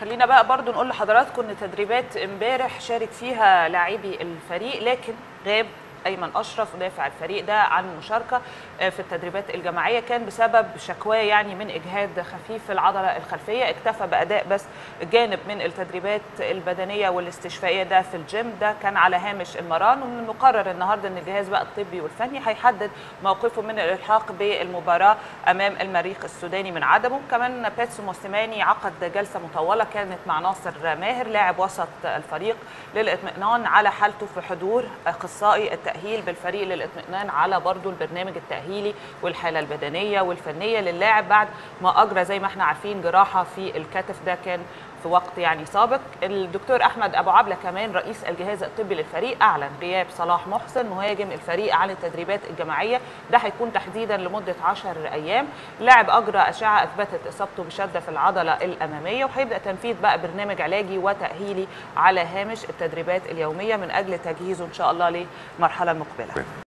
خلينا بقى برضو نقول لحضراتكم ان تدريبات امبارح شارك فيها لاعبي الفريق لكن غاب ايمن اشرف مدافع الفريق ده عن المشاركه في التدريبات الجماعيه كان بسبب شكواه يعني من اجهاد خفيف في العضله الخلفيه اكتفى باداء بس جانب من التدريبات البدنيه والاستشفائيه ده في الجيم ده كان على هامش المران ومن المقرر النهارده ان الجهاز بقى الطبي والفني هيحدد موقفه من الالحاق بالمباراه امام المريخ السوداني من عدمه كمان بيتسو موسيماني عقد جلسه مطوله كانت مع ناصر ماهر لاعب وسط الفريق للاطمئنان على حالته في حضور اخصائي التاهيل بالفريق للاطمئنان على برضو البرنامج التاهيلي والحاله البدنيه والفنيه للاعب بعد ما اجرى زي ما احنا عارفين جراحه في الكتف ده كان في وقت يعني سابق الدكتور احمد ابو عبله كمان رئيس الجهاز الطبي للفريق اعلن غياب صلاح محسن مهاجم الفريق عن التدريبات الجماعيه ده هيكون تحديدا لمده 10 ايام لاعب اجرى اشعه اثبتت اصابته بشده في العضله الاماميه وهيبدا تنفيذ بقى برنامج علاجي وتاهيلي على هامش التدريبات اليوميه من اجل تجهيزه ان شاء الله للمرحله المقبله